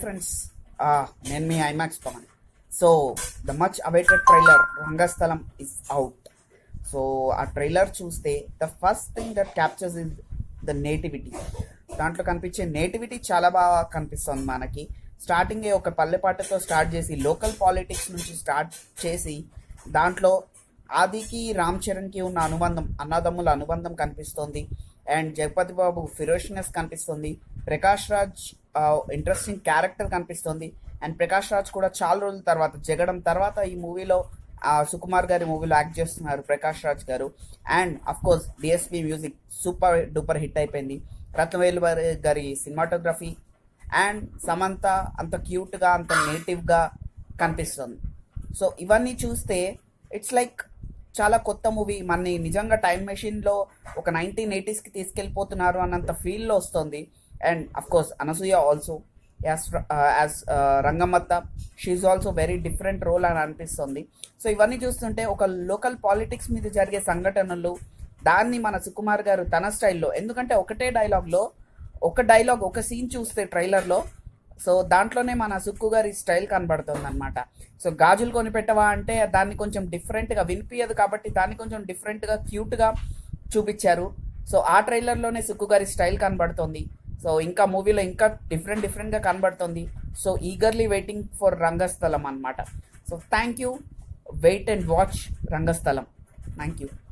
friends నేను మీ IMAX Pawan so the much awaited trailer Rangasthalam is out so ఆ trailer చూస్తే the first thing that captures is the nativity దాంట్లో కనిపించే nativity చాలా బాగా కనిపిస్తుంది మనకి స్టార్టింగ్ ఒక పల్లెపాటతో స్టార్ట్ చేసి లోకల్ పాలిటిక్స్ నుంచి స్టార్ట్ చేసి దాంట్లో ఆదికి రామ్ చరణ్కి ఉన్న అనుబంధం అన్నదమ్ముల అనుబంధం కనిపిస్తుంది అండ్ జగపతి బాబు ఫిరోషినెస్ కనిపిస్తుంది ప్రకాష్ రాజ్ ఇంట్రెస్టింగ్ క్యారెక్టర్ కనిపిస్తుంది అండ్ ప్రకాష్ రాజ్ కూడా చాలా రోజుల తర్వాత జగడం తర్వాత ఈ మూవీలో సుకుమార్ గారి మూవీలో యాక్ట్ చేస్తున్నారు Prakash Raj garu and of course DSP music super duper hit అయిపోయింది రత్నవేలు గారి సినిమాటోగ్రఫీ అండ్ సమంత అంత క్యూట్గా అంత నేటివ్గా కనిపిస్తుంది సో ఇవన్నీ చూస్తే ఇట్స్ లైక్ చాలా కొత్త మూవీ మనని నిజంగా టైం మెషిన్లో ఒక నైన్టీన్ ఎయిటీస్కి తీసుకెళ్ళిపోతున్నారు అన్నంత ఫీల్లో వస్తుంది and of course Anasuya also as as Rangammatta she also very different role అని అనిపిస్తుంది సో ఇవన్నీ చూస్తుంటే ఒక లోకల్ పాలిటిక్స్ మీద జరిగే సంఘటనలు దాన్ని మన సుకుమార్ గారు తన స్టైల్లో ఎందుకంటే ఒకటే డైలాగ్లో ఒక డైలాగ్ ఒక సీన్ చూస్తే ట్రైలర్లో సో దాంట్లోనే మన సుక్కు గారి స్టైల్ కనబడుతుంది అనమాట సో గాజులు కొని పెట్టవా అంటే దాన్ని కొంచెం డిఫరెంట్గా వినిపించదు కాబట్టి దాన్ని కొంచెం డిఫరెంట్గా క్యూట్గా చూపించారు సో ఆ ట్రైలర్లోనే సుక్కు గారి స్టైల్ కనబడుతుంది సో ఇంకా మూవీలో ఇంకా డిఫరెంట్ డిఫరెంట్గా కనబడుతుంది so eagerly waiting for Rangasthalam అనమాట so thank you wait and watch Rangasthalam thank you